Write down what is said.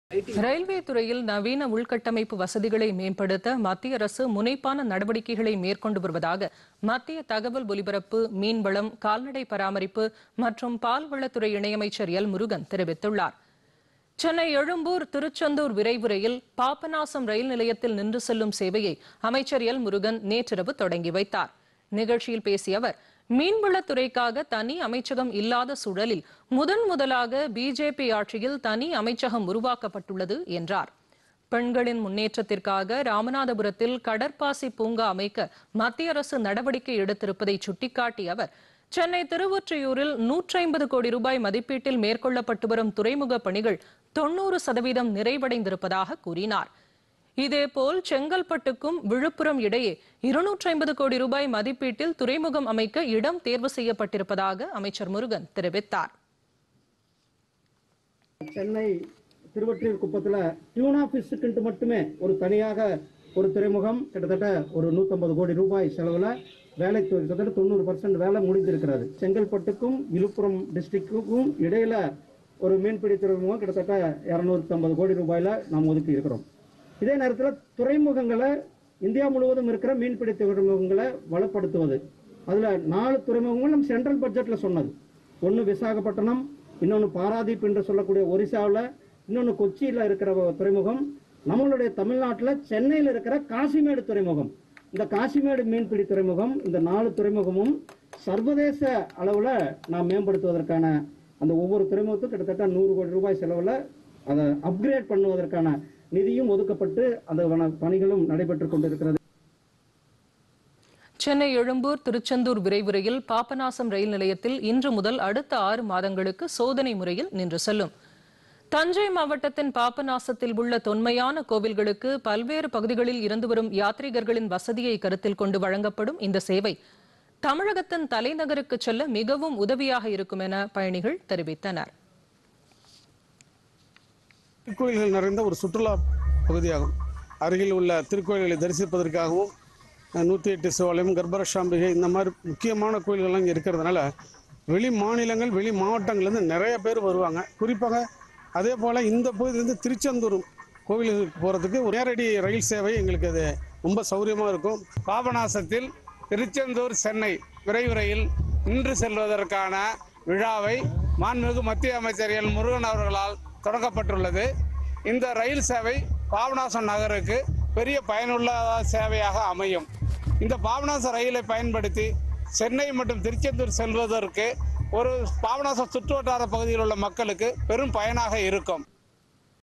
railway துறையில் நவீன உள்கட்டமைப்பு வசதிகளை மேம்படுத்த மத்திய அரசு முனைப்பான நடவடிக்கைகளை மேற்கொண்டு வருவதாக மத்திய தகவல் ஒலிபரப்பு மீன்வளம் கால்நடை பராமரிப்பு மற்றும் பால்வளத்துறை இணையமைச்சர் எல் முருகன் தெரிவித்துள்ளார் சென்னை எழும்பூர் திருச்செந்தூர் விரைவு ரயில் பாபநாசம் ரயில் நிலையத்தில் நின்று செல்லும் சேவையை அமைச்சர் எல் முருகன் நேற்றிரவு தொடங்கி வைத்தார் நிகழ்ச்சியில் பேசிய அவர் மீன்வளத்துறைக்காக தனி அமைச்சகம் இல்லாத சூழலில் முதன் முதலாக பிஜேபி ஆட்சியில் தனி அமைச்சகம் உருவாக்கப்பட்டுள்ளது என்றார் பெண்களின் முன்னேற்றத்திற்காக ராமநாதபுரத்தில் கடற்பாசி பூங்கா அமைக்க மத்திய அரசு நடவடிக்கை எடுத்திருப்பதை சுட்டிக்காட்டிய அவர் சென்னை திருவொற்றியூரில் நூற்றி ஐம்பது கோடி ரூபாய் மதிப்பீட்டில் மேற்கொள்ளப்பட்டு வரும் துறைமுக பணிகள் தொன்னூறு சதவீதம் நிறைவடைந்திருப்பதாக கூறினார் இதேபோல் செங்கல்பட்டுக்கும் விழுப்புரம் இடையே இருநூற்றி ஐம்பது கோடி ரூபாய் மதிப்பீட்டில் துறைமுகம் அமைக்க இடம் தேர்வு செய்யப்பட்டிருப்பதாக அமைச்சர் முருகன் தெரிவித்தார் சென்னை திருவொற்றியூர் குப்பத்தில் டியூனா ஃபிஷ்ஷுக்குன்ட்டு மட்டுமே ஒரு தனியாக ஒரு துறைமுகம் கிட்டத்தட்ட ஒரு நூற்றம்பது கோடி ரூபாய் செலவில் வேலை தொ- கிட்டத்தட்ட தொண்ணூறு பர்சன்ட் வேலை முடிந்திருக்கிறது செங்கல்பட்டுக்கும் விழுப்புரம் டிஸ்ட்ரிக்ட்டுக்கும் இடையில ஒரு மீன்பிடி துறைமுகம் கிட்டத்தட்ட இரநூத்தம்பது கோடி ரூபாயில நாம் ஒதுக்கி இருக்கிறோம் இதே நேரத்தில் துறைமுகங்களை இந்தியா முழுவதும் இருக்கிற மீன்பிடி துறைமுகங்களை வளப்படுத்துவது அதில் நாலு துறைமுகங்கள் நம்ம சென்ட்ரல் பட்ஜெட்டில் சொன்னது ஒன்று விசாகப்பட்டினம் இன்னொன்று பாராதீப் என்று சொல்லக்கூடிய ஒரிசாவில் இன்னொன்று கொச்சியில் இருக்கிற ஒரு துறைமுகம் நம்மளுடைய தமிழ்நாட்டில் சென்னையில் இருக்கிற காசிமேடு துறைமுகம் இந்த காசிமேடு மீன்பிடி துறைமுகம் இந்த நாலு துறைமுகமும் சர்வதேச அளவில் நாம் மேம்படுத்துவதற்கான அந்த ஒவ்வொரு துறைமுகத்துக்கும் கிட்டத்தட்ட நூறு கோடி ரூபாய் செலவில் அதை அப்கிரேட் பண்ணுவதற்கான நிதியும் ஒதுக்கப்பட்டு அந்த வன- பணிகளும் நடைபெற்றுக் கொண்டிருக்கிறது சென்னை எழும்பூர் திருச்செந்தூர் விரைவு ரயில் பாபநாசம் ரயில் நிலையத்தில் இன்று முதல் அடுத்த ஆறு மாதங்களுக்கு சோதனை முறையில் நின்று செல்லும் தஞ்சை மாவட்டத்தின் பாபநாசத்தில் உள்ள தொன்மையான கோவில்களுக்கு பல்வேறு பகுதிகளில் இருந்து வரும் யாத்ரீகர்களின் வசதியை கருத்தில் கொண்டு வழங்கப்படும் இந்த சேவை தமிழகத்தின் தலைநகருக்கு செல்ல மிகவும் உதவியாக இருக்கும் என பயணிகள் தெரிவித்தனர் திருக்கோயில்கள் நிறைந்த ஒரு சுற்றுலா பகுதியாகும் அருகில் உள்ள திருக்கோயில்களை தரிசிப்பதற்காகவும் நூற்றி எட்டு சிவாலயம் கர்ப்பரஷாம்பிகை இந்த மாதிரி முக்கியமான கோயில்கள்லாம் இங்கே இருக்கிறதுனால வெளி மாநிலங்கள் வெளி மாவட்டங்கள்லேருந்து நிறைய பேர் வருவாங்க குறிப்பாக அதே போல் இந்த பகுதியிலேருந்து திருச்செந்தூர் கோவிலுக்கு போகிறதுக்கு ஒரு நேரடி ரயில் சேவை எங்களுக்கு அது ரொம்ப சௌகரியமாக இருக்கும் பாபநாசத்தில் திருச்செந்தூர் சென்னை விரைவு ரயில் இன்று செல்வதற்கான விழாவை மாண்புமிகு மத்திய அமைச்சர் எல் முருகன் அவர்களால் தொடங்கப்பட்டுள்ளது இந்த ரயில் சேவை பாபநாசம் நகருக்கு பெரிய பயனுள்ள சேவையாக அமையும் இந்த பாபநாசம் ரயிலை பயன்படுத்தி சென்னை மற்றும் திருச்செந்தூர் செல்வதற்கு ஒரு பாபநாசம் சுற்றுவட்டார பகுதியில் உள்ள மக்களுக்கு பெரும் பயனாக இருக்கும்